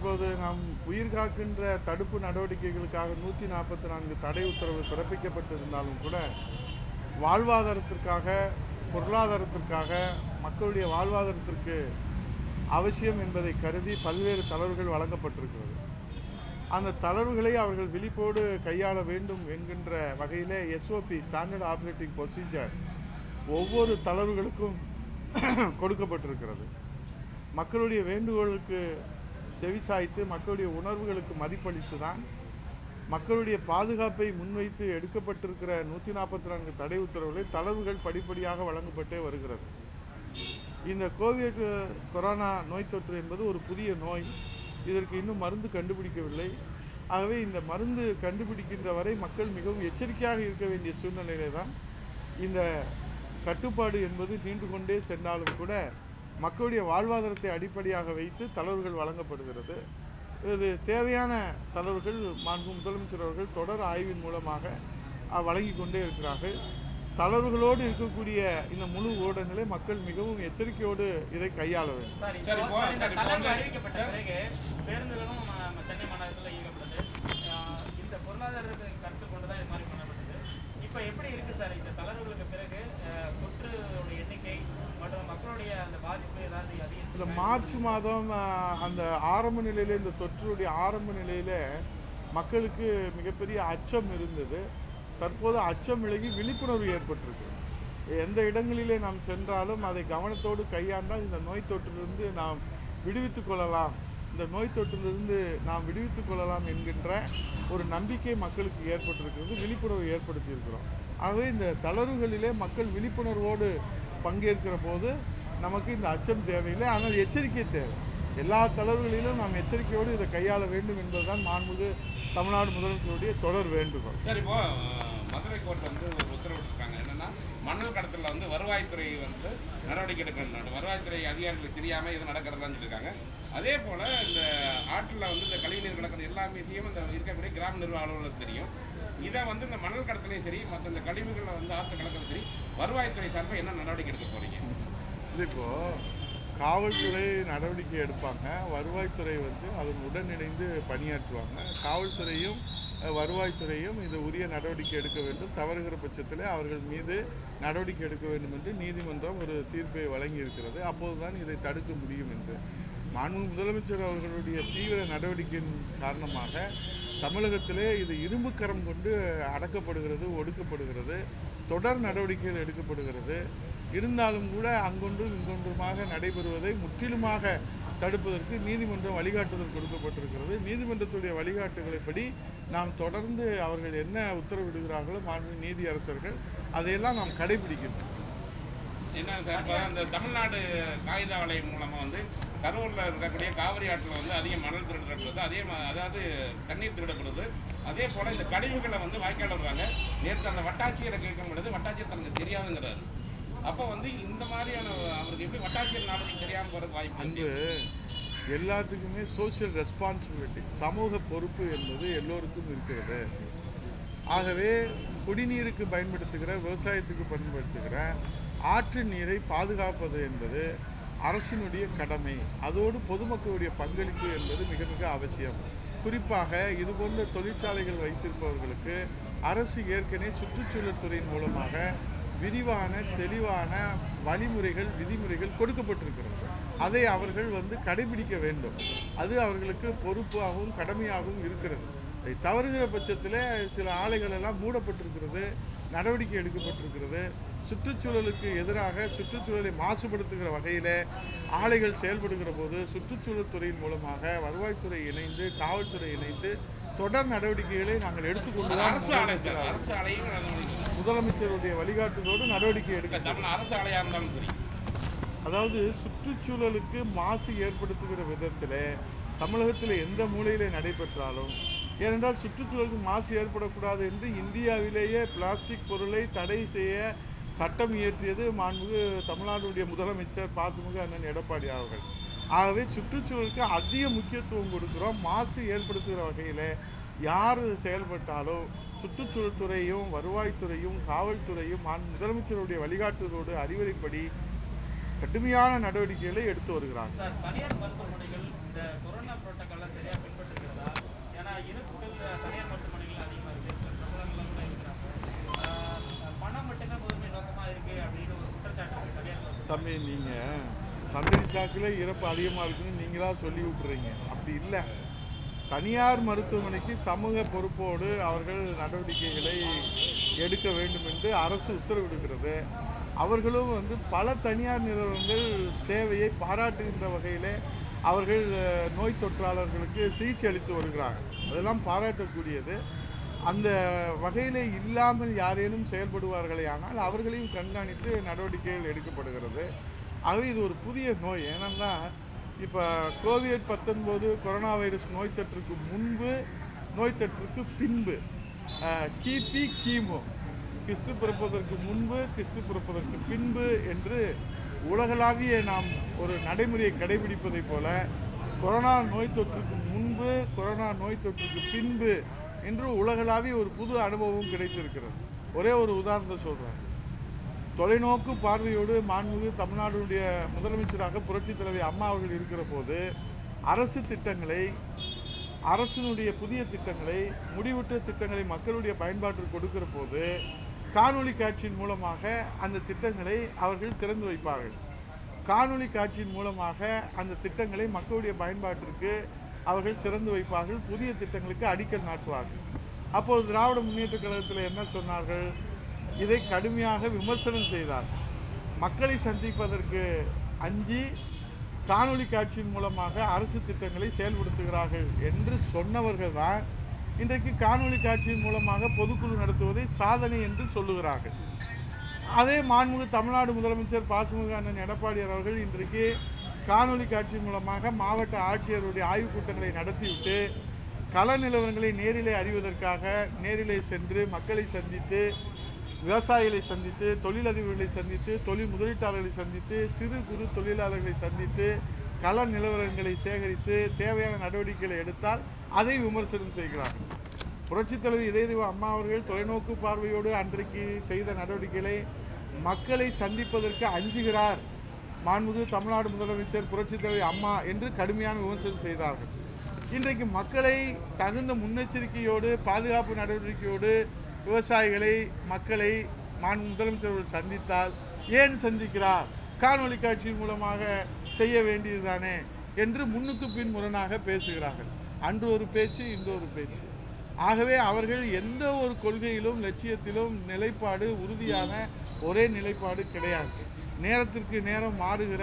இப்போது நாம் உயிர் காக்கின்ற தடுப்பு நடவடிக்கைகளுக்காக நூற்றி நாற்பத்தி நான்கு தடை உத்தரவு பிறப்பிக்கப்பட்டிருந்தாலும் கூட வாழ்வாதாரத்திற்காக பொருளாதாரத்திற்காக மக்களுடைய வாழ்வாதாரத்திற்கு அவசியம் என்பதை கருதி பல்வேறு தளர்வுகள் வழங்கப்பட்டிருக்கிறது அந்த தளர்வுகளை அவர்கள் விழிப்போடு கையாள வேண்டும் என்கின்ற வகையில் எஸ்ஓபி ஸ்டாண்டர்ட் ஆப்ரேட்டிங் ப்ரொசீஜர் ஒவ்வொரு தளர்வுகளுக்கும் கொடுக்கப்பட்டிருக்கிறது மக்களுடைய வேண்டுகோளுக்கு செவிசாய்த்து மக்களுடைய உணர்வுகளுக்கு மதிப்பளித்து தான் மக்களுடைய பாதுகாப்பை முன்வைத்து எடுக்கப்பட்டிருக்கிற நூற்றி நாற்பத்தி நான்கு தடை உத்தரவுகளை தளர்வுகள் படிப்படியாக வழங்கப்பட்டே வருகிறது இந்த கோவிட் கொரோனா நோய் தொற்று என்பது ஒரு புதிய நோய் இதற்கு இன்னும் மருந்து கண்டுபிடிக்கவில்லை ஆகவே இந்த மருந்து கண்டுபிடிக்கின்ற வரை மக்கள் மிகவும் எச்சரிக்கையாக இருக்க வேண்டிய சூழ்நிலையிலே தான் இந்த கட்டுப்பாடு என்பது நீண்டு கொண்டே சென்றாலும் கூட மக்களுடைய வாழ்வாதாரத்தை அடிப்படையாக வைத்து தளர்வுகள் வழங்கப்படுகிறது இது தேவையான தளர்வுகள் மாண்பு முதலமைச்சர் அவர்கள் தொடர் ஆய்வின் மூலமாக அஹ், வழங்கிக் கொண்டே இருக்கிறார்கள் தளர்வுகளோடு இருக்கக்கூடிய இந்த முழு ஊடகங்களை மக்கள் மிகவும் எச்சரிக்கையோடு இதை கையாள வேண்டும் சார் சரி, இப்போ போ- சார், இந்த சரி, இப்போ தளர்வு வந்து- அறிவிக்கப்பட்ட பிறகு பேருந்துகளும் நம்ம சென்னை மாநகரத்தில் இயக்கப்பட்டது ஆஹ் இந்த பொருளாதாரத்தை கருத்தில் கொண்டு தான் இது மாதிரி பண்ணப்பட்டது இப்போ எப்படி இருக்கு சார் இந்த தளர்வுகளுக்கு பிறகு ஆஹ், தொற்றுடைய எண்ணிக்கை மற்றும் மக்களுடைய அந்த பாதிப்பு ஏதாவது இந்த அதிகம் மார்ச் மாதம் அஹ், அந்த ஆரம்ப நிலையில இந்த தொற்றுடைய ஆரம்ப நிலையில மக்களுக்கு மிகப்பெரிய அச்சம் இருந்தது தற்போது அச்சம் விலகி விழிப்புணர்வு ஏற்பட்டிருக்கு எந்த இடங்களிலே நாம் சென்றாலும் அதை கவனத்தோடு கையாண்டால் இந்த நோய் தொற்றிலிருந்து நாம் விடுவித்துக் கொள்ளலாம் இந்த நோய் தொற்றிலிருந்து நாம் விடுவித்துக் கொள்ளலாம் என்கின்ற ஒரு நம்பிக்கை மக்களுக்கு ஏற்பட்டிருக்கிறது விழிப்புணர்வு ஏற்படுத்தி இருக்கிறோம் ஆகவே இந்த தளர்வுகளிலே மக்கள் விழிப்புணர்வோடு பங்கேற்கிற போது நமக்கு இந்த அச்சம் தேவையில்லை ஆனால் எச்சரிக்கை தேவை எல்லா தளர்வுகளிலும் நாம் எச்சரிக்கையோடு இதை கையாள வேண்டும் என்பதுதான் மாண்புமிகு தமிழ்நாடு முதலமைச்சருடைய தொடர் வேண்டுகோள் சார் இப்போ அஹ், மதுரை கோர்ட் வந்து ஒரு உத்தரவிட்டிருக்காங்க என்னன்னா மணல் கடத்தல வந்து வருவாய்த்துறை வந்து நடவடிக்கை எடுக்கணும் வருவாய்த்துறை அதிகாரிகள் தெரியாம இது நடக்கிறதான்னு சொல்லியிருக்காங்க அதே போல இந்த ஆற்றில் வந்து இந்த கழிவுநீர் கலக்கிறது எல்லா மீதியும் இந்த இருக்கக்கூடிய கிராம நிர்வாக அலுவலருக்கு தெரியும் இதை வந்து இந்த மணல் கடத்தலையும் சரி மற்ற இந்த கழிவுகளை வந்து ஆற்று கலக்கிறது சரி வருவாய்த்துறை சார்பாக என்ன நடவடிக்கை எடுக்க போறீங்க இது இப்போ காவல்துறை நடவடிக்கை எடுப்பாங்க வருவாய்த்துறை வந்து அதன் உடனிணைந்து பணியாற்றுவாங்க காவல்துறையும் அஹ், வருவாய்த்துறையும் இது உரிய நடவடிக்கை எடுக்க வேண்டும் தவறுகிற பட்சத்தில் அவர்கள் மீது நடவடிக்கை எடுக்க வேண்டும் என்று நீதிமன்றம் ஒரு தீர்ப்பை வழங்கி இருக்கிறது அப்போதுதான் இதை தடுக்க முடியும் என்று மாண்பு முதலமைச்சர் அவர்களுடைய தீவிர நடவடிக்கையின் காரணமாக தமிழகத்திலே இது இரும்பு கரம் கொண்டு அடக்கப்படுகிறது ஒடுக்கப்படுகிறது தொடர் நடவடிக்கைகள் எடுக்கப்படுகிறது இருந்தாலும் கூட அங்கொன்றும் இங்கொன்றுமாக நடைபெறுவதை முற்றிலுமாக தடுப்பதற்கு நீதிமன்றம் வழிகாட்டுதல் கொடுக்கப்பட்டிருக்கிறது நீதிமன்றத்துடைய வழிகாட்டுதலைப்படி நாம் தொடர்ந்து அவர்கள் என்ன உத்தரவிடுகிறார்களோ மாண்பு நீதி அரசர்கள் அதையெல்லாம் நாம் கடைபிடிக்கின்றோம் என்ன சார் இப்போ அந்த தமிழ்நாடு காகித ஆலை மூலமாக வந்து கரூரில் இருக்கக்கூடிய காவிரி ஆற்றில் வந்து அதிக மணல் திருடப்படுது அதே மா- அதாவது தண்ணீர் திருடப்படுது அதே போல் இந்த கழிவுகளை வந்து வாய்க்கால் விடுறாங்க நேற்று அந்த வட்டாட்சியரை கேட்கும் பொழுது வட்டாட்சியர் தனக்கு தெரியாதுங்கிறாரு அப்போ வந்து இந்த மாதிரியான அவருக்கு எப்படி வட்டாட்சியர் நாளைக்கு தெரியாமல் போகிறதுக்கு வாய்ப்பு அன்பு எல்லாத்துக்குமே சோஷியல் ரெஸ்பான்சிபிலிட்டி சமூக பொறுப்பு என்பது எல்லோருக்கும் இருக்கிறது ஆகவே குடிநீருக்கு பயன்படுத்துகிற விவசாயத்துக்கு பயன்படுத்துகிற ஆற்று நீரை பாதுகாப்பது என்பது அரசினுடைய கடமை அதோடு பொதுமக்களுடைய பங்களிப்பு என்பது மிக மிக அவசியம் குறிப்பாக இதுபோன்ற தொழிற்சாலைகள் வைத்திருப்பவர்களுக்கு அரசு ஏற்கனவே சுற்றுச்சூழல் துறையின் மூலமாக விரிவான தெளிவான வழிமுறைகள் விதிமுறைகள் கொடுக்கப்பட்டிருக்கிறது அதை அவர்கள் வந்து கடைபிடிக்க வேண்டும் அது அவர்களுக்கு பொறுப்பாகவும் கடமையாகவும் இருக்கிறது அதை தவறுகிற பட்சத்தில் சில ஆலைகள் எல்லாம் மூடப்பட்டிருக்கிறது நடவடிக்கை எடுக்கப்பட்டிருக்கிறது சுற்றுச்சூழலுக்கு எதிராக சுற்றுச்சூழலை மாசுபடுத்துகிற வகையில் ஆலைகள் செயல்படுகிற போது சுற்றுச்சூழல் துறையின் மூலமாக வருவாய்த்துறை இணைந்து காவல்துறை இணைந்து தொடர் நடவடிக்கைகளை நாங்கள் எடுத்துக்கொண்டு தான் அரசு ஆலை சார் முதலமைச்சர் அரசு ஆலையும் அது- முதலமைச்சருடைய வழிகாட்டுதோடு நடவடிக்கை இல்ல, எடுக்க தமிழ் அரசு ஆலையாக இருந்தாலும் சரி அதாவது சுற்றுச்சூழலுக்கு மாசு ஏற்படுத்துகிற விதத்தில் தமிழகத்தில் எந்த மூலையில் நடைபெற்றாலும் ஏனென்றால் சுற்றுச்சூழலுக்கு மாசு ஏற்படக்கூடாது என்று இந்தியாவிலேயே பிளாஸ்டிக் பொருளை தடை செய்ய சட்டம் இயற்றியது மாண்புமிகு தமிழ்நாடுடைய முதலமைச்சர் பாசுமிகு அண்ணன் எடப்பாடி அவர்கள் ஆகவே சுற்றுச்சூழலுக்கு அதிக முக்கியத்துவம் கொடுக்கிறோம் மாசு ஏற்படுத்துகிற வகையில் யார் செயல்பட்டாலும் சுற்றுச்சூழல் துறையும் வருவாய்த்துறையும் காவல்துறையும் மாண்பு முதலமைச்சருடைய வழிகாட்டுதலோடு அறிவுரைப்படி கடுமையான நடவடிக்கைகளை எடுத்து வருகிறார்கள் சார் தனியார் மருத்துவமனைகள் இந்த கொரோனா புரோட்டோக்கால்லாம் சரி சாமி நீங்கள் சந்தடி சாக்கில் இறப்பு அதிகமாக இருக்குன்னு நீங்களா சொல்லி விட்டுறீங்க அப்படி இல்லை தனியார் மருத்துவமனைக்கு சமூக பொறுப்போடு அவர்கள் நடவடிக்கைகளை எடுக்க வேண்டும் என்று அரசு உத்தரவிடுகிறது அவர்களும் வந்து பல தனியார் நிறுவனங்கள் சேவையை பாராட்டுகின்ற வகையிலே அவர்கள் அஹ், நோய் தொற்றாளர்களுக்கு சிகிச்சை அளித்து வருகிறார்கள் அதெல்லாம் பாராட்டக்கூடியது அந்த வகையில் இல்லாமல் யாரேனும் செயல்படுவார்களே ஆனால் அவர்களையும் கண்காணித்து நடவடிக்கைகள் எடுக்கப்படுகிறது ஆகவே இது ஒரு புதிய நோய் ஏனென்னா இப்போ கோவிட் பத்தொன்பது கொரோனா வைரஸ் நோய் தொற்றுக்கு முன்பு நோய் தொற்றுக்கு பின்பு அஹ், கிபி கிமு கிறிஸ்து பிறப்பதற்கு முன்பு கிறிஸ்து பிறப்பதற்கு பின்பு என்று உலகளாவிய நாம் ஒரு நடைமுறையை கடைபிடிப்பதைப் போல கொரோனா நோய் தொற்றுக்கு முன்பு கொரோனா நோய் தொற்றுக்கு பின்பு என்று உலகளாவிய ஒரு புது அனுபவம் கிடைத்திருக்கிறது ஒரே ஒரு உதாரணத்தை சொல்கிறேன் தொலைநோக்கு பார்வையோடு மாண்புமிகு தமிழ்நாடுடைய முதலமைச்சராக புரட்சித் தலைவி அம்மா அவர்கள் இருக்கிற போது அரசு திட்டங்களை அரசினுடைய புதிய திட்டங்களை முடிவுற்ற திட்டங்களை மக்களுடைய பயன்பாட்டிற்கு கொடுக்கிற போது காணொளி காட்சியின் மூலமாக அந்த திட்டங்களை அவர்கள் திறந்து வைப்பார்கள் காணொளி காட்சியின் மூலமாக அந்த திட்டங்களை மக்களுடைய பயன்பாட்டிற்கு அவர்கள் திறந்து வைப்பார்கள் புதிய திட்டங்களுக்கு அடிக்கல் நாட்டுவார்கள் அப்போது திராவிட முன்னேற்றக் கழகத்தில் என்ன சொன்னார்கள் இதை கடுமையாக விமர்சனம் செய்தார்கள் மக்களை சந்திப்பதற்கு அஞ்சி காணொளி காட்சியின் மூலமாக அரசு திட்டங்களை செயல்படுத்துகிறார்கள் என்று சொன்னவர்கள் தான் இன்றைக்கு காணொளி காட்சியின் மூலமாக பொதுக்குழு நடத்துவதை சாதனை என்று சொல்லுகிறார்கள் அதே மாண்புமிகு தமிழ்நாடு முதலமைச்சர் பாசுமிகு அண்ணன் எடப்பாடியார் அவர்கள் இன்றைக்கு காணொளி காட்சி மூலமாக மாவட்ட ஆட்சியருடைய ஆய்வுக் கூட்டங்களை நடத்திவிட்டு கள நிலவரங்களை நேரிலே அறிவதற்காக நேரிலே சென்று மக்களை சந்தித்து விவசாயிகளை சந்தித்து தொழிலதிபர்களை சந்தித்து தொழில் முதலீட்டாளர்களை சந்தித்து சிறு குறு தொழிலாளர்களை சந்தித்து கள நிலவரங்களை சேகரித்து தேவையான நடவடிக்கைகளை எடுத்தால் அதை விமர்சனம் செய்கிறார்கள் புரட்சித் தலைவர் இதயதேவ அம்மா அவர்கள் தொலைநோக்கு பார்வையோடு அன்றைக்கு செய்த நடவடிக்கைகளை மக்களை சந்திப்பதற்கு அஞ்சுகிறார் மாண்புமிகு தமிழ்நாடு முதலமைச்சர் புரட்சித் தலைவர் அம்மா என்று கடுமையான விமர்சனம் செய்தார்கள் இன்றைக்கு மக்களை தகுந்த முன்னெச்சரிக்கையோடு பாதுகாப்பு நடவடிக்கையோடு விவசாயிகளை மக்களை மாண்பு முதலமைச்சர் அவர்கள் சந்தித்தால் ஏன் சந்திக்கிறார் காணொளி காட்சியின் மூலமாக செய்ய வேண்டியதுதானே என்று முன்னுக்கு பின் முரணாக பேசுகிறார்கள் அன்று ஒரு பேச்சு இன்று ஒரு பேச்சு ஆகவே அவர்கள் எந்த ஒரு கொள்கையிலும் லட்சியத்திலும் நிலைப்பாடு உறுதியான ஒரே நிலைப்பாடு கிடையாது நேரத்திற்கு நேரம் மாறுகிற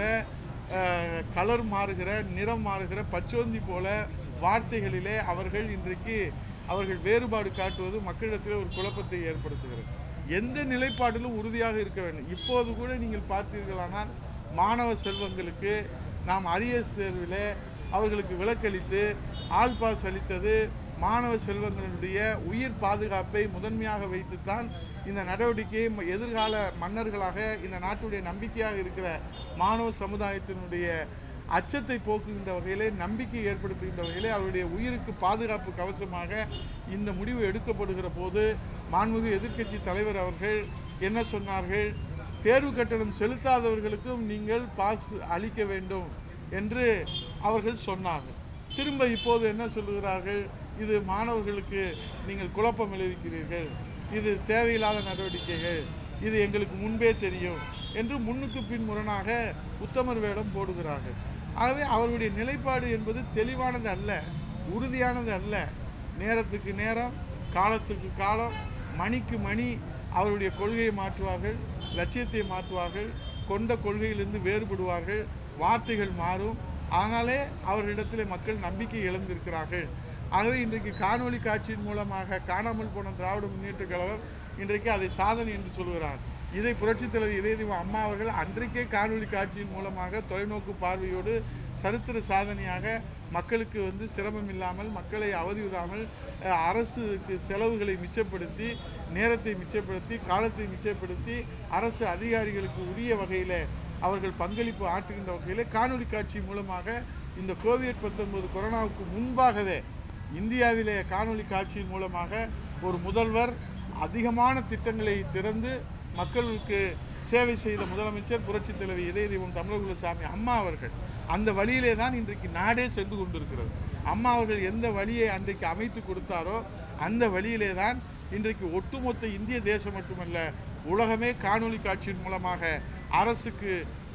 அஹ், கலர் மாறுகிற நிறம் மாறுகிற பச்சோந்தி போல வார்த்தைகளிலே அவர்கள் இன்றைக்கு அவர்கள் வேறுபாடு காட்டுவது மக்களிடத்தில் ஒரு குழப்பத்தை ஏற்படுத்துகிறது எந்த நிலைப்பாட்டிலும் உறுதியாக இருக்க வேண்டும் இப்போது கூட நீங்கள் பார்த்தீர்களானால் மாணவ செல்வங்களுக்கு நாம் அரியஸ் தேர்விலே அவர்களுக்கு விலக்களித்து ஆல் பாஸ் அளித்தது மாணவ செல்வங்களுடைய உயிர் பாதுகாப்பை முதன்மையாக வைத்துத்தான் இந்த நடவடிக்கையை ம- எதிர்கால மன்னர்களாக இந்த நாட்டுடைய நம்பிக்கையாக இருக்கிற மாணவ சமுதாயத்தினுடைய அச்சத்தை போக்குகின்ற வகையிலே நம்பிக்கை ஏற்படுத்துகின்ற வகையிலே அவருடைய உயிருக்கு பாதுகாப்பு கவசமாக இந்த முடிவு எடுக்கப்படுகிற போது மாண்புமிகு எதிர்க்கட்சி தலைவர் அவர்கள் என்ன சொன்னார்கள் தேர்வு கட்டணம் செலுத்தாதவர்களுக்கும் நீங்கள் பாஸ் அளிக்க வேண்டும் என்று அவர்கள் சொன்னார்கள் திரும்ப இப்போது என்ன சொல்லுகிறார்கள் இது மாணவர்களுக்கு நீங்கள் குழப்பம் விளைவிக்கிறீர்கள் இது தேவையில்லாத நடவடிக்கைகள் இது எங்களுக்கு முன்பே தெரியும் என்று முன்னுக்கு பின் முரணாக உத்தமர் வேடம் போடுகிறார்கள் ஆகவே அவருடைய நிலைப்பாடு என்பது தெளிவானது அல்ல உறுதியானது அல்ல நேரத்துக்கு நேரம் காலத்துக்கு காலம் மணிக்கு மணி அவருடைய கொள்கையை மாற்றுவார்கள் லட்சியத்தை மாற்றுவார்கள் கொண்ட கொள்கையிலிருந்து வேறுபடுவார்கள் வார்த்தைகள் மாறும் ஆனாலே அவர்களிடத்தில் மக்கள் நம்பிக்கை இழந்திருக்கிறார்கள் ஆகவே இன்றைக்கு காணொளி காட்சியின் மூலமாக காணாமல் போன திராவிட முன்னேற்றக் கழகம் இன்றைக்கு அதை சாதனை என்று சொல்கிறார் இதை புரட்சித் தலைவர் இதயதீபம் அம்மா அவர்கள் அன்றைக்கே காணொளி காட்சியின் மூலமாக தொலைநோக்கு பார்வையோடு சரித்திர சாதனையாக மக்களுக்கு வந்து சிரமம் இல்லாமல் மக்களை அவதிவிடாமல் அஹ், அரசுக்கு செலவுகளை மிச்சப்படுத்தி நேரத்தை மிச்சப்படுத்தி காலத்தை மிச்சப்படுத்தி அரசு அதிகாரிகளுக்கு உரிய வகையில் அவர்கள் பங்களிப்பு ஆற்றுகின்ற வகையில் காணொளி காட்சி மூலமாக இந்த கோவிட் பத்தொன்பது கொரோனாவுக்கு முன்பாகவே இந்தியாவிலே காணொளி காட்சியின் மூலமாக ஒரு முதல்வர் அதிகமான திட்டங்களை திறந்து மக்களுக்கு சேவை செய்த முதலமைச்சர் புரட்சித் தலைவி இதய தெய்வம் தமிழகுலசாமி அம்மா அவர்கள் அந்த வழியிலே தான் இன்றைக்கு நாடே சென்று கொண்டிருக்கிறது அம்மா அவர்கள் எந்த வழியை அன்றைக்கு அமைத்து கொடுத்தாரோ அந்த வழியிலே தான் இன்றைக்கு ஒட்டுமொத்த இந்திய தேசம் மட்டுமல்ல உலகமே காணொளி காட்சியின் மூலமாக அரசுக்கு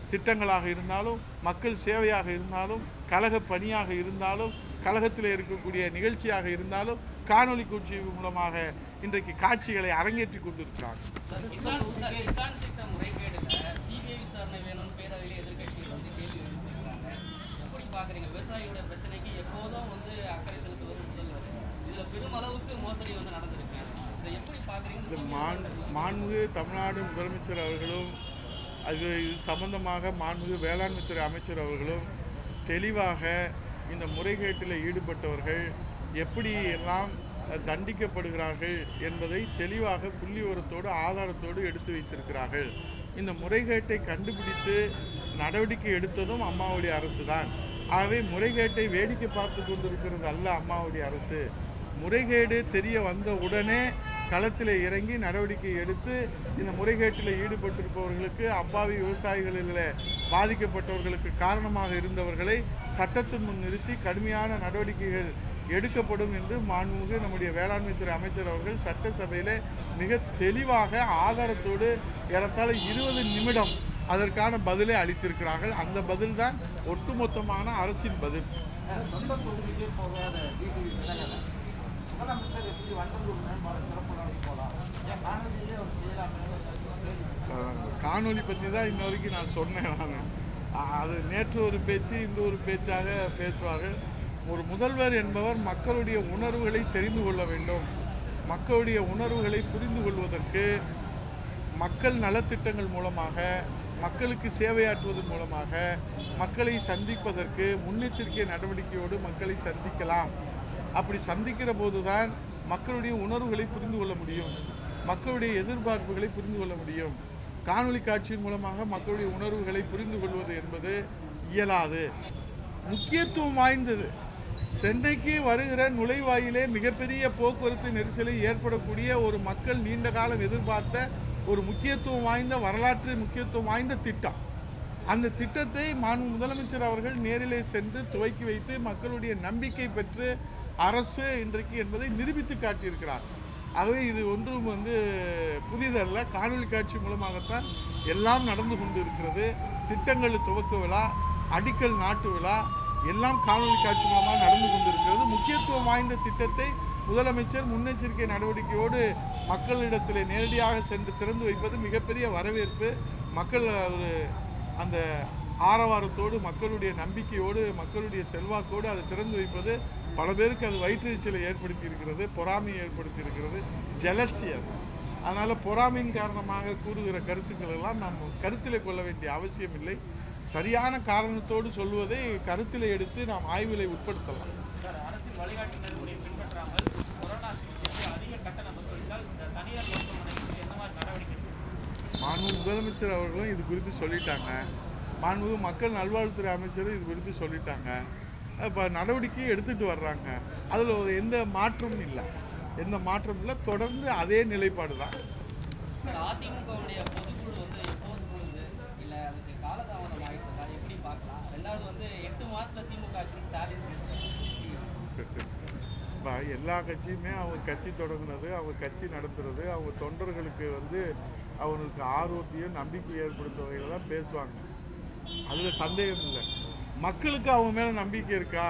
திட்டங்களாக இருந்தாலும் மக்கள் சேவையாக இருந்தாலும் கழக பணியாக இருந்தாலும் கழகத்தில் இருக்கக்கூடிய நிகழ்ச்சியாக இருந்தாலும் காணொளி காட்சி மூலமாக இன்றைக்கு காட்சிகளை அரங்கேற்றி கொண்டிருக்கிறாங்க கிசான் சார், கிசான் திட்ட முறைகேடுல சிபிஐ விசாரணை வேணும்னு பேரவையில் எதிர்க்கட்சிகள் வந்து கேள்வி எழுப்பியிருக்காங்க எப்படி பாக்குறீங்க விவசாயியோட பிரச்சனைக்கு எப்போதும் வந்து அக்கறை செலுத்துவது முதல்வர் இதுல பெருமளவுக்கு மோசடி வந்து நடந்திருக்கு இதை எப்படி பாக்குறீங்க இந்த மாண் மாண்புமிகு தமிழ்நாடு முதலமைச்சர் அவர்களும் அது இது சம்பந்தமாக மாண்புமிகு வேளாண்மைத்துறை அமைச்சர் அவர்களும் தெளிவாக இந்த முறைகேட்டில் ஈடுபட்டவர்கள் எப்படி எல்லாம் தண்டிக்கப்படுகிறார்கள் என்பதை தெளிவாக புள்ளி விவரத்தோடு ஆதாரத்தோடு எடுத்து வைத்திருக்கிறார்கள் இந்த முறைகேட்டை கண்டுபிடித்து நடவடிக்கை எடுத்ததும் அம்மாவுடைய அரசு தான் ஆகவே முறைகேட்டை வேடிக்கை பார்த்து கொண்டிருக்கிறது அல்ல அம்மாவுடைய அரசு முறைகேடு தெரிய வந்த உடனே களத்தில் இறங்கி நடவடிக்கை எடுத்து இந்த முறைகேட்டில் ஈடுபட்டிருப்பவர்களுக்கு அப்பாவி விவசாயிகளில் பாதிக்கப்பட்டவர்களுக்கு காரணமாக இருந்தவர்களை சட்டத்தின் முன் நிறுத்தி கடுமையான நடவடிக்கைகள் எடுக்கப்படும் என்று மாண்புமிகு நம்முடைய வேளாண்மைத்துறை அமைச்சர் அவர்கள் சட்டசபையில் மிக தெளிவாக ஆதாரத்தோடு ஏறத்தாழ இருபது நிமிடம் அதற்கான பதிலை அளித்திருக்கிறார்கள் அந்த பதில்தான் ஒட்டுமொத்தமான அரசின் பதில் சொந்த தொகுதிக்கே போகாத டிடிவி தினகரன் முதலமைச்சர் எப்படி வண்டலூர் மேம்பால சிறப்பு நாளைக்கு போகலாம் ஏன் காணொலியிலே அவர் செய்யலாமே அஹ் காணொளி பற்றி தான் இன்ன வரைக்கும் நான் சொன்னேன் நான் அது நேற்று ஒரு பேச்சு இன்று ஒரு பேச்சாக பேசுவார்கள் ஒரு முதல்வர் என்பவர் மக்களுடைய உணர்வுகளை தெரிந்து கொள்ள வேண்டும் மக்களுடைய உணர்வுகளை புரிந்து கொள்வதற்கு மக்கள் நலத்திட்டங்கள் மூலமாக மக்களுக்கு சேவையாற்றுவதன் மூலமாக மக்களை சந்திப்பதற்கு முன்னெச்சரிக்கை நடவடிக்கையோடு மக்களை சந்திக்கலாம் அப்படி சந்திக்கிற போதுதான் மக்களுடைய உணர்வுகளை புரிந்து கொள்ள முடியும் மக்களுடைய எதிர்பார்ப்புகளை புரிந்து கொள்ள முடியும் காணொளி காட்சியின் மூலமாக மக்களுடைய உணர்வுகளை புரிந்து கொள்வது என்பது இயலாது முக்கியத்துவம் வாய்ந்தது சென்னைக்கு வருகிற நுழைவாயிலே மிகப்பெரிய போக்குவரத்து நெரிசலை ஏற்படக்கூடிய ஒரு மக்கள் நீண்ட காலம் எதிர்பார்த்த ஒரு முக்கியத்துவம் வாய்ந்த வரலாற்று முக்கியத்துவம் வாய்ந்த திட்டம் அந்த திட்டத்தை மாண்பு முதலமைச்சர் அவர்கள் நேரிலே சென்று துவக்கி வைத்து மக்களுடைய நம்பிக்கை பெற்று அரசு இன்றைக்கு என்பதை நிரூபித்து காட்டியிருக்கிறார் ஆகவே இது ஒன்றும் வந்து புதிதல்ல காணொளி காட்சி மூலமாகத்தான் எல்லாம் நடந்து கொண்டு இருக்கிறது திட்டங்கள் துவக்க விழா அடிக்கல் நாட்டு விழா எல்லாம் காணொளி காட்சி மூலமாக நடந்து கொண்டிருக்கிறது முக்கியத்துவம் வாய்ந்த திட்டத்தை முதலமைச்சர் முன்னெச்சரிக்கை நடவடிக்கையோடு மக்களிடத்திலே நேரடியாக சென்று திறந்து வைப்பது மிகப்பெரிய வரவேற்பு மக்கள் ஒரு அந்த ஆரவாரத்தோடு மக்களுடைய நம்பிக்கையோடு மக்களுடைய செல்வாக்கோடு அதை திறந்து வைப்பது பல பேருக்கு அது வயிற்றெரிச்சலை ஏற்படுத்தி இருக்கிறது பொறாமையை ஏற்படுத்தி இருக்கிறது ஜெலசி அது அதனால் பொறாமையின் காரணமாக கூறுகிற கருத்துக்கள் எல்லாம் நாம் கருத்தில் கொள்ள வேண்டிய அவசியம் இல்லை சரியான காரணத்தோடு சொல்வதை கருத்தில் எடுத்து நாம் ஆய்விலை உட்படுத்தலாம் சார் அரசின் வழிகாட்டு நெறிமுறையை பின்பற்றாமல் கொரோனா சிகிச்சைக்கு அதிக கட்டணம் வசூலித்தால் இந்த தனியார் மருத்துவமனைக்கு எந்த மாதிரி நடவடிக்கை எடுக்கும்? மாண்பு முதலமைச்சர் அவர்களும் இது குறித்து சொல்லிட்டாங்க மாண்பு மக்கள் நல்வாழ்வுத்துறை அமைச்சரும் இது குறித்து சொல்லிட்டாங்க இப்போ நடவடிக்கையை எடுத்துட்டு வர்றாங்க அதில் ஒரு எந்த மாற்றமும் இல்லை எந்த மாற்றமும் இல்லை தொடர்ந்து அதே நிலைப்பாடு தான் சார் அதிமுகவுடைய பொதுக்குழு வந்து எப்போது கூடுது இல்ல அதுக்கு காலதாமதம் ஆகிட்டு சார் எப்படி பார்க்கலாம் ரெண்டாவது வந்து எட்டு மாசத்துல திமுக ஆட்சின்னு ஸ்டாலின் பேசுறாரு. இப்போ எல்லா கட்சியுமே அவங்க கட்சி தொடங்குனது அவங்க கட்சி நடத்துறது அவங்க தொண்டர்களுக்கு வந்து அவங்களுக்கு ஆர்வத்தையும் நம்பிக்கை ஏற்படுத்த வகையில் தான் பேசுவாங்க அதில் சந்தேகம் இல்லை மக்களுக்கு அவங்க மேலே நம்பிக்கை இருக்கா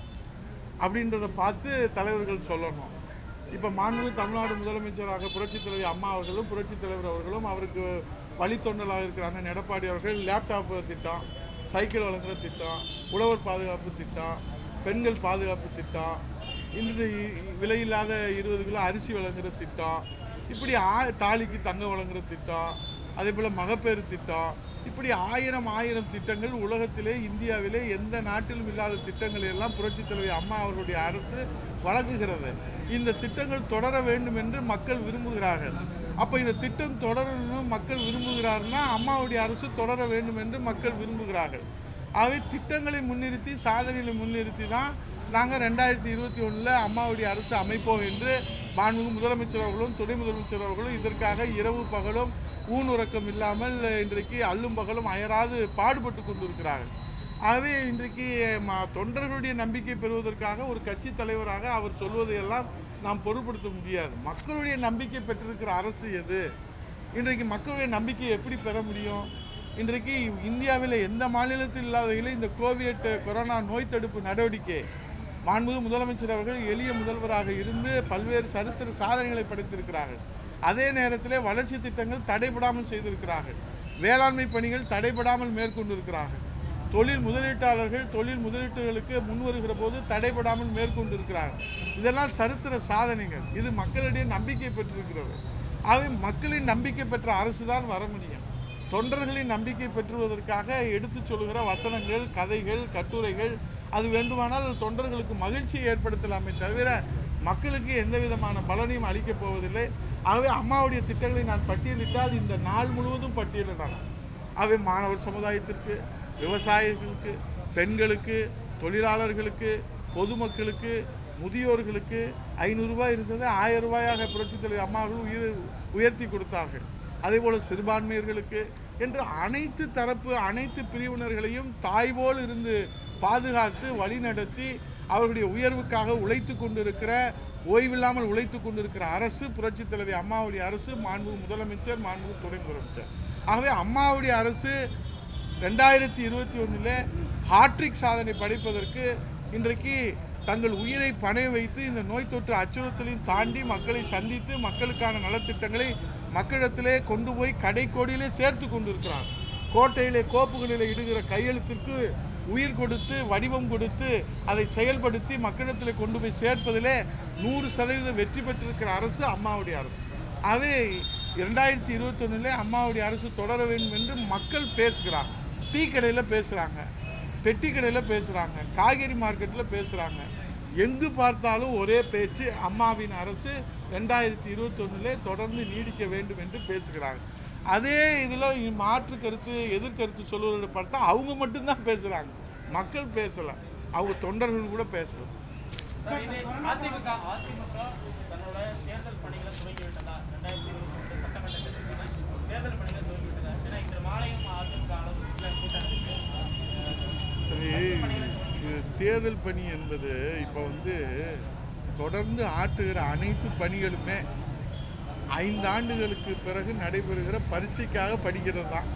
அப்படின்றத பார்த்து தலைவர்கள் சொல்லணும் இப்போ மாண்பு தமிழ்நாடு முதலமைச்சராக புரட்சித் தலைவி அம்மா அவர்களும் புரட்சித் தலைவர் அவர்களும் அவருக்கு வழித்தொண்டலாக இருக்கிற அண்ணன் எடப்பாடி அவர்கள் லேப்டாப் திட்டம் சைக்கிள் வழங்குற திட்டம் உழவர் பாதுகாப்பு திட்டம் பெண்கள் பாதுகாப்பு திட்டம் இன்று இ- விலையில்லாத இருபது கிலோ அரிசி வழங்குற திட்டம் இப்படி ஆ தாலிக்கு தங்கம் வழங்குற திட்டம் அதே போல் மகப்பேறு திட்டம் இப்படி ஆயிரம் ஆயிரம் திட்டங்கள் உலகத்திலே இந்தியாவிலே எந்த நாட்டிலும் இல்லாத திட்டங்களை எல்லாம் புரட்சித் தலைவி அம்மா அவர்களுடைய அரசு வழங்குகிறது இந்த திட்டங்கள் தொடர வேண்டும் என்று மக்கள் விரும்புகிறார்கள் அப்போ இந்த திட்டம் தொடரணும் மக்கள் விரும்புகிறார்னா அம்மாவுடைய அரசு தொடர வேண்டும் என்று மக்கள் விரும்புகிறார்கள் ஆகவே திட்டங்களை முன்னிறுத்தி சாதனைகளை முன்னிறுத்தி தான் நாங்கள் ரெண்டாயிரத்தி இருபத்தி ஒன்றில் அம்மாவுடைய அரசு அமைப்போம் என்று மாண்புமிகு முதலமைச்சர் அவர்களும் துணை முதலமைச்சர் அவர்களும் இதற்காக இரவு பகலும் ஊனுறக்கம் இல்லாமல் இன்றைக்கு அல்லும் பகலும் அயராது பாடுபட்டு கொண்டிருக்கிறார்கள் ஆகவே இன்றைக்கு ம- தொண்டர்களுடைய நம்பிக்கை பெறுவதற்காக ஒரு கட்சி தலைவராக அவர் சொல்வதையெல்லாம் நாம் பொருட்படுத்த முடியாது மக்களுடைய நம்பிக்கை பெற்றிருக்கிற அரசு எது இன்றைக்கு மக்களுடைய நம்பிக்கையை எப்படி பெற முடியும் இன்றைக்கு இந்தியாவில் எந்த மாநிலத்தில் இல்லாத வகையில் இந்த கோவிட் கொரோனா நோய் தடுப்பு நடவடிக்கை மாண்புமிகு முதலமைச்சர் அவர்கள் எளிய முதல்வராக இருந்து பல்வேறு சரித்திர சாதனைகளை படைத்திருக்கிறார்கள் அதே நேரத்தில் வளர்ச்சி திட்டங்கள் தடைபடாமல் செய்திருக்கிறார்கள் வேளாண்மை பணிகள் தடைபடாமல் மேற்கொண்டிருக்கிறார்கள் தொழில் முதலீட்டாளர்கள் தொழில் முதலீட்டுகளுக்கு முன்வருகிற போது தடைபடாமல் மேற்கொண்டிருக்கிறார்கள் இதெல்லாம் சரித்திர சாதனைகள் இது மக்களிடையே நம்பிக்கை பெற்றிருக்கிறது ஆகவே மக்களின் நம்பிக்கை பெற்ற அரசு தான் வர முடியும் தொண்டர்களின் நம்பிக்கை பெற்றுவதற்காக எடுத்துச் சொல்லுகிற வசனங்கள் கதைகள் கட்டுரைகள் அது வேண்டுமானால் தொண்டர்களுக்கு மகிழ்ச்சியை ஏற்படுத்தலாமே தவிர மக்களுக்கு எந்த விதமான பலனையும் அளிக்கப் போவதில்லை ஆகவே அம்மாவுடைய திட்டங்களை நான் பட்டியலிட்டால் இந்த நாள் முழுவதும் பட்டியலிடலாம் ஆகவே மாணவர் சமுதாயத்திற்கு விவசாயிகளுக்கு பெண்களுக்கு தொழிலாளர்களுக்கு பொதுமக்களுக்கு முதியோர்களுக்கு ஐநூறு ரூபாய் இருந்தது ஆயிரம் ரூபாயாக புரட்சித் தலைவர் அம்மா அவர்கள் உயர் உயர்த்தி கொடுத்தார்கள் அதேபோல சிறுபான்மையர்களுக்கு என்று அனைத்து தரப்பு அனைத்து பிரிவினர்களையும் தாய்போல் இருந்து பாதுகாத்து வழிநடத்தி அவர்களுடைய உயர்வுக்காக உழைத்து கொண்டிருக்கிற ஓய்வில்லாமல் உழைத்து கொண்டிருக்கிற அரசு புரட்சித் தலைவி அம்மாவுடைய அரசு மாண்புமிகு முதலமைச்சர் மாண்புமிகு துணை முதலமைச்சர் ஆகவே அம்மாவுடைய அரசு ரெண்டாயிரத்தி இருபத்தி ஒன்றில் ஹாட்ரிக் சாதனை படைப்பதற்கு இன்றைக்கு தங்கள் உயிரை பணைய வைத்து இந்த நோய் தொற்று அச்சுறுத்தலையும் தாண்டி மக்களை சந்தித்து மக்களுக்கான நலத்திட்டங்களை மக்களிடத்திலே கொண்டு போய் கடைக்கோடியிலே சேர்த்து கொண்டிருக்கிறார் கோட்டையிலே கோப்புகளிலே இடுகிற கையெழுத்திற்கு உயிர் கொடுத்து வடிவம் கொடுத்து அதை செயல்படுத்தி மக்களிடத்தில் கொண்டு போய் சேர்ப்பதிலே நூறு சதவீதம் வெற்றி பெற்றிருக்கிற அரசு அம்மாவுடைய அரசு ஆகவே இரண்டாயிரத்தி இருபத்தொன்னிலே அம்மாவுடைய அரசு தொடர வேண்டும் என்று மக்கள் பேசுகிறாங்க டீ கடையில் பேசுகிறாங்க பெட்டி கடையில் பேசுகிறாங்க காய்கறி மார்க்கெட்டில் பேசுகிறாங்க எங்கு பார்த்தாலும் ஒரே பேச்சு அம்மாவின் அரசு ரெண்டாயிரத்தி இருபத்தொன்னிலே தொடர்ந்து நீடிக்க வேண்டும் என்று பேசுகிறாங்க அதே இதில் மாற்று கருத்து எதிர்கருத்து சொல்லுவதை பார்த்தா அவங்க மட்டும்தான் பேசுகிறாங்க மக்கள் பேசலை அவங்க தொண்டர்கள் கூட பேசலை சார், இது அதிமுக அதிமுக தன்னோட தேர்தல் பணிகளை துவங்கி விட்டதா ரெண்டாயிரத்தி இருபத்தி ரெண்டு சட்டமன்ற தேர்தலுக்கான தேர்தல் பணிகளை துவங்கி விட்டதா ஏன்னா இந்த மாலையும் அதிமுக அளவுக்கு கூட்டம் இருக்கு சரி, இது தேர்தல் பணி என்பது இப்போ வந்து தொடர்ந்து ஆற்றுகிற அனைத்து பணிகளுமே ஐந்து ஆண்டுகளுக்கு பிறகு நடைபெறுகிற பரீட்சைக்காக படிக்கிறது தான்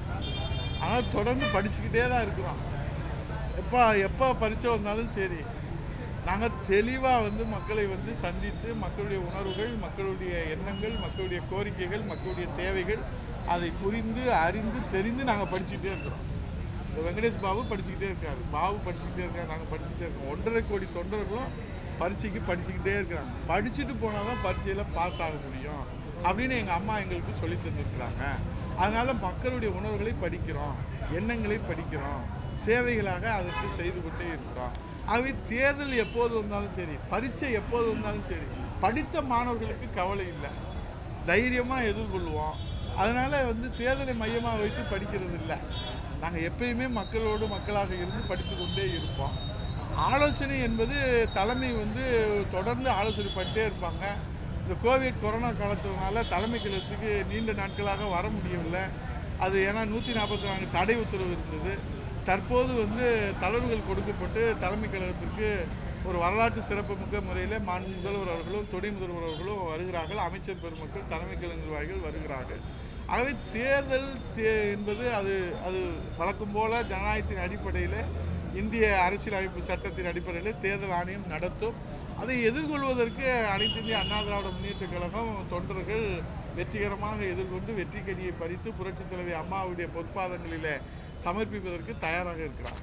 ஆனால் தொடர்ந்து படிச்சுக்கிட்டே தான் இருக்கிறோம் எப்போ எப்போ பரீட்சை வந்தாலும் சரி நாங்கள் தெளிவாக வந்து மக்களை வந்து சந்தித்து மக்களுடைய உணர்வுகள் மக்களுடைய எண்ணங்கள் மக்களுடைய கோரிக்கைகள் மக்களுடைய தேவைகள் அதை புரிந்து அறிந்து தெரிந்து நாங்கள் படிச்சுக்கிட்டே இருக்கிறோம் இந்த வெங்கடேஷ் பாபு படிச்சுக்கிட்டே இருக்காரு பாபு படிச்சுக்கிட்டே இருக்காரு நாங்கள் படிச்சுக்கிட்டே இருக்கோம் ஒன்றரை கோடி தொண்டர்களும் பரீட்சைக்கு படிச்சுக்கிட்டே இருக்கிறாங்க படிச்சுட்டு போனால் தான் பரீட்சையில் பாஸ் ஆக முடியும் அப்படின்னு எங்கள் அம்மா எங்களுக்கு சொல்லி தந்துருக்குறாங்க அதனால் மக்களுடைய உணர்வுகளை படிக்கிறோம் எண்ணங்களை படிக்கிறோம் சேவைகளாக அதற்கு செய்து கொண்டே இருக்கிறோம் ஆகவே தேர்தல் எப்போது வந்தாலும் சரி பரீட்சை எப்போது வந்தாலும் சரி படித்த மாணவர்களுக்கு கவலை இல்லை தைரியமாக எதிர்கொள்வோம் அதனால் வந்து தேர்தலை மையமாக வைத்து படிக்கிறது இல்லை நாங்கள் எப்பயுமே மக்களோடு மக்களாக இருந்து படித்து கொண்டே இருப்போம் ஆலோசனை என்பது தலைமை வந்து தொடர்ந்து ஆலோசனை பண்ணிட்டே இருப்பாங்க இந்த கோவிட் கொரோனா காலத்தினால தலைமை கழகத்துக்கு நீண்ட நாட்களாக வர முடியவில்லை அது ஏன்னா நூற்றி நாற்பத்தி நான்கு தடை உத்தரவு இருந்தது தற்போது வந்து தளர்வுகள் கொடுக்கப்பட்டு தலைமை கழகத்திற்கு ஒரு வரலாற்று சிறப்புமிக்க முறையில் மாண்பு முதல்வர் அவர்களும் துணை முதல்வர் அவர்களும் வருகிறார்கள் அமைச்சர் பெருமக்கள் தலைமை கழக நிர்வாகிகள் வருகிறார்கள் ஆகவே தேர்தல் தே என்பது அது அது வழக்கம் போல ஜனநாயகத்தின் அடிப்படையில் இந்திய அரசியலமைப்பு சட்டத்தின் அடிப்படையில் தேர்தல் ஆணையம் நடத்தும் அதை எதிர்கொள்வதற்கு அனைத்து இந்திய அண்ணா திராவிட முன்னேற்ற கழகம் தொண்டர்கள் வெற்றிகரமாக எதிர்கொண்டு வெற்றி கனியை பறித்து புரட்சித் தலைவி அம்மாவுடைய பொற்பாதங்களில் சமர்ப்பிப்பதற்கு தயாராக இருக்கிறார்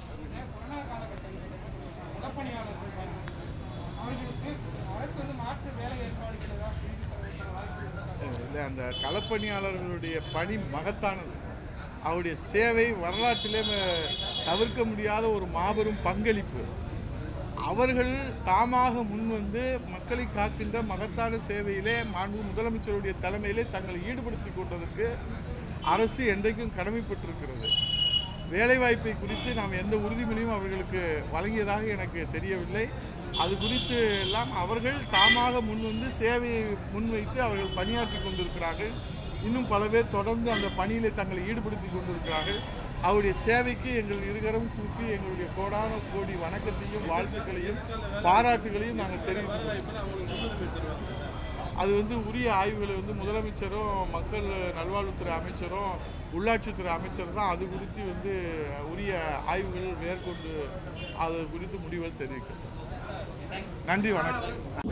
கொரோனா காலகட்டத்தில் முகப்பணியாளர்கள் அவர்களுக்கு அரசு வந்து மாற்று வேலை ஏற்பாடுகள் ஏதாவது செய்து தர வாய்ப்பு இருக்கா? இல்லை அந்த களப்பணியாளர்களுடைய பணி மகத்தானது அவருடைய சேவை வரலாற்றிலே ம- தவிர்க்க முடியாத ஒரு மாபெரும் பங்களிப்பு அவர்கள் தாமாக முன்வந்து மக்களை காக்கின்ற மகத்தான சேவையிலே மாண்பு முதலமைச்சருடைய தலைமையிலே தங்களை ஈடுபடுத்திக் கொண்டதற்கு அரசு என்றைக்கும் கடமைப்பட்டிருக்கிறது வேலைவாய்ப்பை குறித்து நாம் எந்த உறுதிமொழியும் அவர்களுக்கு வழங்கியதாக எனக்கு தெரியவில்லை அது குறித்து எல்லாம் அவர்கள் தாமாக முன்வந்து சேவையை முன்வைத்து அவர்கள் பணியாற்றி கொண்டிருக்கிறார்கள் இன்னும் பல பேர் தொடர்ந்து அந்த பணியிலே தங்களை ஈடுபடுத்தி கொண்டிருக்கிறார்கள் அவருடைய சேவைக்கு எங்கள் இருகரம் கூப்பி எங்களுடைய கோடான கோடி வணக்கத்தையும் வாழ்த்துக்களையும் பாராட்டுகளையும் நாங்கள் தெரிவிக்கிறோம் அது வந்து உரிய ஆய்வுகளை வந்து முதலமைச்சரும் மக்கள் நல்வாழ்வுத்துறை அமைச்சரும் உள்ளாட்சித்துறை அமைச்சர் தான் அது குறித்து வந்து உரிய ஆய்வுகள் மேற்கொண்டு அது குறித்து முடிவுகள் தெரிவிக்கிறார் நன்றி வணக்கம்